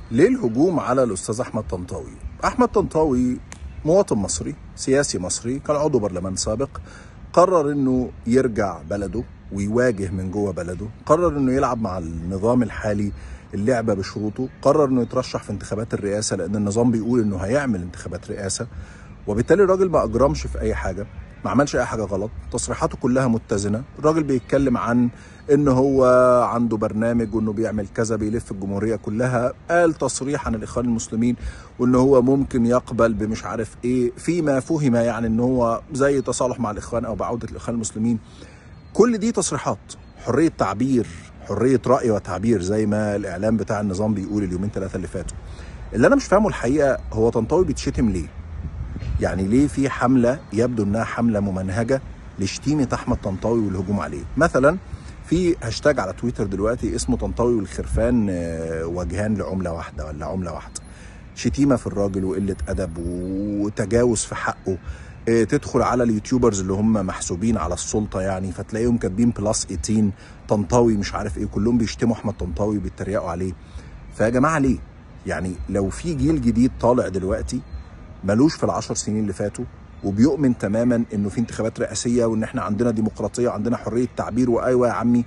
ليه الهجوم على الاستاذ احمد طنطاوي احمد طنطاوي مواطن مصري سياسي مصري كان عضو برلمان سابق قرر انه يرجع بلده ويواجه من جوه بلده قرر انه يلعب مع النظام الحالي اللعبه بشروطه قرر انه يترشح في انتخابات الرئاسه لان النظام بيقول انه هيعمل انتخابات رئاسه وبالتالي الراجل ما اجرمش في اي حاجه ما عملش اي حاجه غلط تصريحاته كلها متزنه الراجل بيتكلم عن ان هو عنده برنامج وانه بيعمل كذا بيلف الجمهوريه كلها قال تصريح عن الاخوان المسلمين وان هو ممكن يقبل بمش عارف ايه فيما فهم يعني ان هو زي تصالح مع الاخوان او بعوده الاخوان المسلمين كل دي تصريحات حريه تعبير حريه راي وتعبير زي ما الاعلام بتاع النظام بيقول اليومين ثلاثه اللي فاتوا اللي انا مش فاهمه الحقيقه هو طنطاوي بيتشتم ليه يعني ليه في حمله يبدو انها حمله ممنهجه لشتيمه احمد طنطاوي والهجوم عليه مثلا في هاشتاج على تويتر دلوقتي اسمه طنطاوي والخرفان آه، وجهان لعمله واحده ولا عمله واحده شتيمه في الراجل وقله ادب وتجاوز في حقه آه، تدخل على اليوتيوبرز اللي هم محسوبين على السلطه يعني فتلاقيهم كاتبين بلس 18 طنطاوي مش عارف ايه كلهم بيشتموا احمد طنطاوي وبيتريقوا عليه فيا جماعه ليه؟ يعني لو في جيل جديد طالع دلوقتي ملوش في العشر سنين اللي فاتوا وبيؤمن تماما انه في انتخابات رئاسيه وان احنا عندنا ديمقراطيه وعندنا حريه تعبير وايوه يا عمي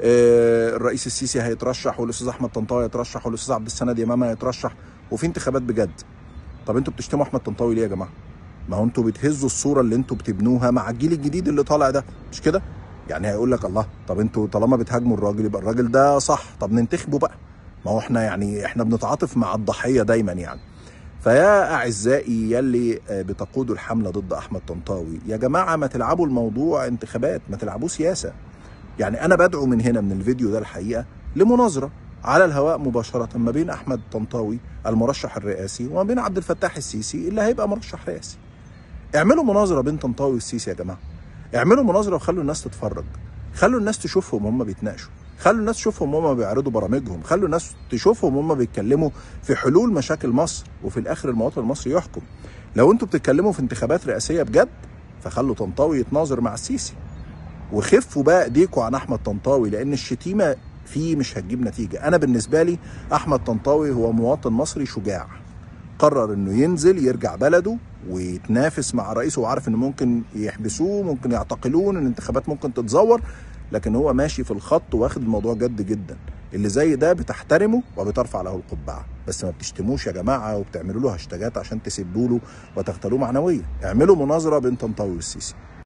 آه الرئيس السيسي هيترشح والاستاذ احمد طنطاوي هيترشح والاستاذ عبد السند امام هيترشح وفي انتخابات بجد طب انتوا بتشتموا احمد طنطاوي ليه يا جماعه؟ ما هو انتوا بتهزوا الصوره اللي انتوا بتبنوها مع الجيل الجديد اللي طالع ده مش كده؟ يعني هيقول لك الله طب انتوا طالما بتهاجموا الراجل يبقى الراجل ده صح طب ننتخبه بقى ما هو احنا يعني احنا بنتعاطف مع الضحيه دايما يعني فيا اعزائي يلي بتقودوا الحمله ضد احمد طنطاوي يا جماعه ما تلعبوا الموضوع انتخابات ما تلعبوه سياسه يعني انا بدعو من هنا من الفيديو ده الحقيقه لمناظره على الهواء مباشره ما بين احمد طنطاوي المرشح الرئاسي وما بين عبد الفتاح السيسي اللي هيبقى مرشح رئاسي اعملوا مناظره بين طنطاوي والسيسي يا جماعه اعملوا مناظره وخلوا الناس تتفرج خلوا الناس تشوفهم هم بيتناقشوا خلوا الناس تشوفهم هم بيعرضوا برامجهم خلوا الناس تشوفهم هم بيتكلموا في حلول مشاكل مصر وفي الاخر المواطن المصري يحكم لو انتوا بتتكلموا في انتخابات رئاسيه بجد فخلوا طنطاوي يتناظر مع السيسي وخفوا بقى ايديكم عن احمد طنطاوي لان الشتيمه فيه مش هتجيب نتيجه انا بالنسبه لي احمد طنطاوي هو مواطن مصري شجاع قرر انه ينزل يرجع بلده ويتنافس مع رئيسه وعارف انه ممكن يحبسوه ممكن يعتقلوه ان الانتخابات ممكن تتزور لكن هو ماشي في الخط واخد الموضوع جد جدا اللي زي ده بتحترمه وبترفع له القبعه بس ما بتشتموش يا جماعه وبتعملوا له هاشتاجات عشان تسبوا له وتغتالوه معنويا اعملوا مناظره بين طنطاوي والسيسي